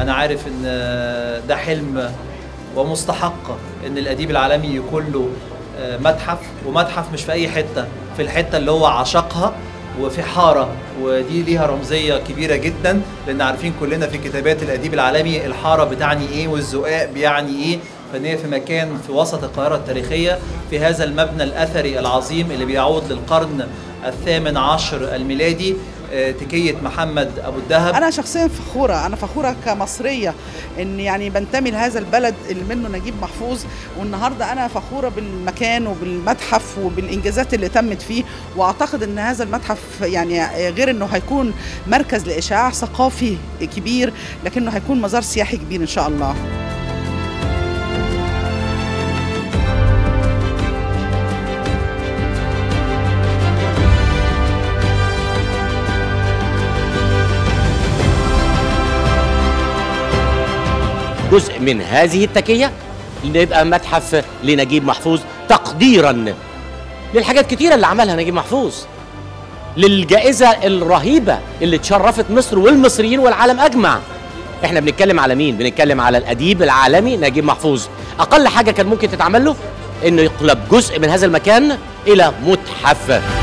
انا عارف ان ده حلم ومستحق ان الاديب العالمي يكون له متحف ومتحف مش في اي حته في الحته اللي هو عشقها وفي حاره ودي ليها رمزيه كبيره جدا لان عارفين كلنا في كتابات الاديب العالمي الحاره بتعني ايه والزقاق بيعني ايه فان هي في مكان في وسط القاهره التاريخيه في هذا المبنى الاثري العظيم اللي بيعود للقرن الثامن عشر الميلادي تكية محمد أبو الدهب أنا شخصيا فخورة أنا فخورة كمصرية إن يعني بنتمي لهذا البلد اللي منه نجيب محفوظ والنهاردة أنا فخورة بالمكان وبالمتحف وبالإنجازات اللي تمت فيه وأعتقد إن هذا المتحف يعني غير إنه هيكون مركز لإشعاع ثقافي كبير لكنه هيكون مزار سياحي كبير إن شاء الله جزء من هذه التكية يبقى متحف لنجيب محفوظ تقديرا للحاجات كتيرة اللي عملها نجيب محفوظ للجائزة الرهيبة اللي تشرفت مصر والمصريين والعالم أجمع احنا بنتكلم على مين بنتكلم على الأديب العالمي نجيب محفوظ أقل حاجة كان ممكن تتعمل له إنه يقلب جزء من هذا المكان إلى متحف